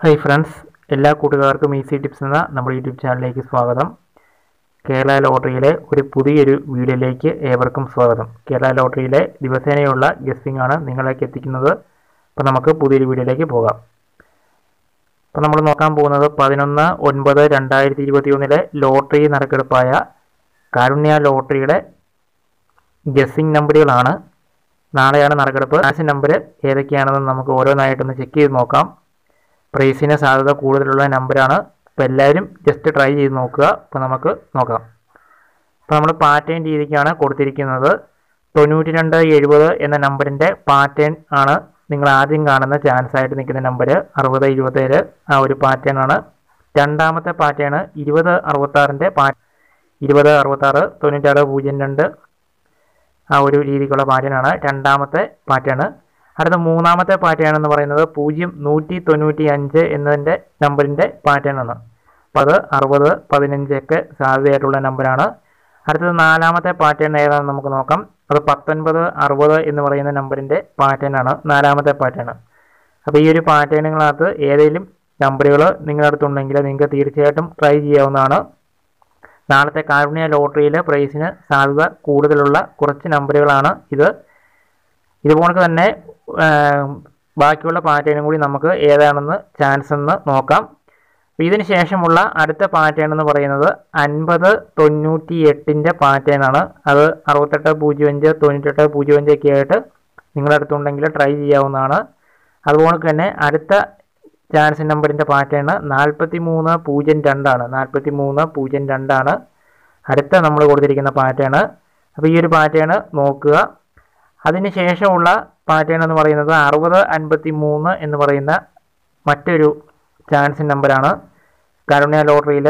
hi friends എല്ലാ കൂട്ടുകാർക്കും easy tips എന്ന നമ്മുടെ യൂട്യൂബ് ചാനലിലേക്ക് സ്വാഗതം കേരള ലോട്ടറിയിലെ ഒരു പുതിയൊരു വീഡിയോയിലേക്ക് ഏവർക്കും സ്വാഗതം കേരള ലോട്ടറിയിലെ ദിവസേനയുള്ള ഗസ്റ്റിംഗ് ആണ് നിങ്ങളിലേക്ക് എത്തിക്കുന്നത് അപ്പോൾ നമുക്ക് പുതിയൊരു വീഡിയോയിലേക്ക് പോകാം അപ്പോൾ നമ്മൾ നോക്കാൻ പോകുന്നത് പതിനൊന്ന് ഒൻപത് രണ്ടായിരത്തി ഇരുപത്തി ഒന്നിലെ ലോട്ടറി നറുക്കെടുപ്പായ കാരുണ്യ ലോട്ടറിയുടെ ഗസ്സിംഗ് നമ്പറുകളാണ് നാളെയാണ് നറുക്കെടുപ്പ് ആശ നമ്പർ ഏതൊക്കെയാണെന്ന് നമുക്ക് ഓരോന്നായിട്ടൊന്ന് ചെക്ക് ചെയ്ത് നോക്കാം പ്രൈസിന് സാധ്യത കൂടുതലുള്ള നമ്പറാണ് അപ്പോൾ എല്ലാവരും ജസ്റ്റ് ട്രൈ ചെയ്ത് നോക്കുക അപ്പോൾ നമുക്ക് നോക്കാം അപ്പോൾ നമ്മൾ പാറ്റേൺ രീതിക്കാണ് കൊടുത്തിരിക്കുന്നത് തൊണ്ണൂറ്റി രണ്ട് എഴുപത് എന്ന നമ്പറിൻ്റെ പാറ്റേൺ ആണ് നിങ്ങൾ ആദ്യം കാണുന്ന ചാൻസ് ആയിട്ട് നിൽക്കുന്ന നമ്പർ അറുപത് ഇരുപത്തേഴ് ആ ഒരു പാറ്റേൺ ആണ് രണ്ടാമത്തെ പാറ്റേൺ ഇരുപത് അറുപത്താറിൻ്റെ പാ ഇരുപത് അറുപത്താറ് തൊണ്ണൂറ്റാറ് പൂജ്യം രണ്ട് ആ ഒരു രീതിക്കുള്ള പാറ്റേൺ ആണ് രണ്ടാമത്തെ പാറ്റേൺ അടുത്ത മൂന്നാമത്തെ പാറ്റേൺ എന്ന് പറയുന്നത് പൂജ്യം നൂറ്റി തൊണ്ണൂറ്റി അഞ്ച് എന്നതിൻ്റെ നമ്പറിൻ്റെ പാറ്റേൺ ആണ് അപ്പോൾ അത് അറുപത് പതിനഞ്ചൊക്കെ സാധ്യതയായിട്ടുള്ള നമ്പറാണ് അടുത്തത് നാലാമത്തെ പാറ്റേൺ ഏതാണെന്ന് നമുക്ക് നോക്കാം അത് പത്തൊൻപത് അറുപത് എന്ന് പറയുന്ന നമ്പറിൻ്റെ പാറ്റേൺ ആണ് നാലാമത്തെ പാറ്റേൺ അപ്പോൾ ഈ ഒരു പാറ്റേണുകളകത്ത് ഏതെങ്കിലും നമ്പറുകൾ നിങ്ങളുടെ അടുത്തുണ്ടെങ്കിൽ നിങ്ങൾക്ക് തീർച്ചയായിട്ടും ട്രൈ ചെയ്യാവുന്നതാണ് നാളത്തെ കാരുണ്യ ലോട്ടറിയിലെ പ്രൈസിന് സാധ്യത കൂടുതലുള്ള കുറച്ച് നമ്പറുകളാണ് ഇത് ഇതുപോലെ തന്നെ ബാക്കിയുള്ള പാറ്റേണും കൂടി നമുക്ക് ഏതാണെന്ന് ചാൻസ് എന്ന് നോക്കാം ഇതിന് ശേഷമുള്ള അടുത്ത പാറ്റേൺ എന്ന് പറയുന്നത് അൻപത് തൊണ്ണൂറ്റി എട്ടിൻ്റെ പാറ്റേൺ ആണ് അത് അറുപത്തെട്ട് പൂജ്യം അഞ്ച് തൊണ്ണൂറ്റെട്ട് പൂജ്യം അഞ്ചൊക്കെ ആയിട്ട് നിങ്ങളുടെ അടുത്തുണ്ടെങ്കിൽ ട്രൈ ചെയ്യാവുന്നതാണ് അതുപോലെ തന്നെ അടുത്ത ചാൻസ് നമ്പറിൻ്റെ പാറ്റേൺ നാൽപ്പത്തി മൂന്ന് പൂജ്യം രണ്ടാണ് നാൽപ്പത്തി മൂന്ന് പൂജ്യം രണ്ടാണ് അടുത്ത നമ്മൾ കൊടുത്തിരിക്കുന്ന പാറ്റേൺ അപ്പോൾ ഈ ഒരു പാറ്റേൺ നോക്കുക അതിന് ശേഷമുള്ള പാറ്റേൺ എന്ന് പറയുന്നത് അറുപത് അൻപത്തി മൂന്ന് എന്ന് പറയുന്ന മറ്റൊരു ചാൻസ് നമ്പറാണ് കരുണ്യ ലോട്ടറിയിൽ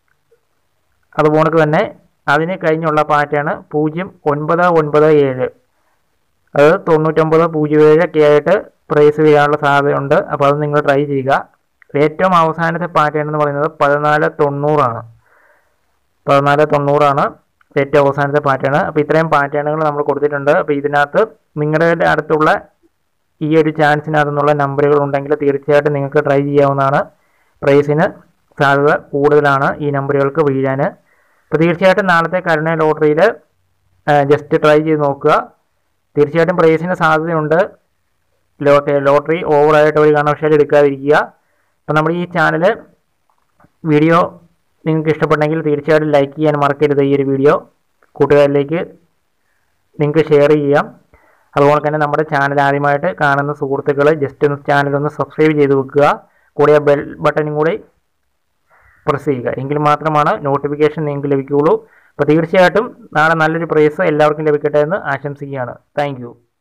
അതുപോലെ തന്നെ അതിന് കഴിഞ്ഞുള്ള പാറ്റേൺ പൂജ്യം ഒൻപത് ഒൻപത് ഏഴ് അത് തൊണ്ണൂറ്റൊമ്പത് പൂജ്യം ഏഴൊക്കെ ആയിട്ട് പ്രൈസ് ചെയ്യാനുള്ള സാധ്യതയുണ്ട് അപ്പോൾ അത് നിങ്ങൾ ട്രൈ ചെയ്യുക ഏറ്റവും അവസാനത്തെ പാറ്റേൺ എന്ന് പറയുന്നത് പതിനാല് തൊണ്ണൂറാണ് പതിനാല് തൊണ്ണൂറാണ് ഏറ്റവും അവസാനത്തെ പാറ്റേൺ അപ്പോൾ ഇത്രയും പാറ്റേണുകൾ നമ്മൾ കൊടുത്തിട്ടുണ്ട് അപ്പോൾ ഇതിനകത്ത് നിങ്ങളുടെ അടുത്തുള്ള ഈ ഒരു ചാൻസിനകത്തു നിന്നുള്ള നമ്പറുകൾ ഉണ്ടെങ്കിൽ തീർച്ചയായിട്ടും നിങ്ങൾക്ക് ട്രൈ ചെയ്യാവുന്നതാണ് പ്രൈസിന് സാധ്യത കൂടുതലാണ് ഈ നമ്പറുകൾക്ക് വീഴാൻ അപ്പോൾ തീർച്ചയായിട്ടും നാളത്തെ കരുണ ലോട്ടറിയിൽ ജസ്റ്റ് ട്രൈ ചെയ്ത് നോക്കുക തീർച്ചയായിട്ടും പ്രൈസിന് സാധ്യതയുണ്ട് ലോട്ടറി ലോട്ടറി ഓവറായിട്ട് ഒരു കാരണവശാലും എടുക്കാതിരിക്കുക അപ്പോൾ നമ്മുടെ ഈ ചാനൽ വീഡിയോ നിങ്ങൾക്ക് ഇഷ്ടപ്പെട്ടെങ്കിൽ തീർച്ചയായിട്ടും ലൈക്ക് ചെയ്യാൻ മറക്കരുത് ഈ ഒരു വീഡിയോ കൂട്ടുകാരിലേക്ക് നിങ്ങൾക്ക് ഷെയർ ചെയ്യാം അതുപോലെ തന്നെ നമ്മുടെ ചാനൽ ആദ്യമായിട്ട് കാണുന്ന സുഹൃത്തുക്കൾ ജസ്റ്റ് ഒന്ന് ചാനൽ ഒന്ന് സബ്സ്ക്രൈബ് ചെയ്ത് വെക്കുക കൂടെ ബെൽ ബട്ടണും കൂടി പ്രസ് ചെയ്യുക എങ്കിൽ മാത്രമാണ് നോട്ടിഫിക്കേഷൻ നിങ്ങൾക്ക് ലഭിക്കുകയുള്ളൂ അപ്പോൾ തീർച്ചയായിട്ടും നാളെ നല്ലൊരു പ്രൈസ് എല്ലാവർക്കും ലഭിക്കട്ടെ എന്ന് ആശംസിക്കുകയാണ് താങ്ക്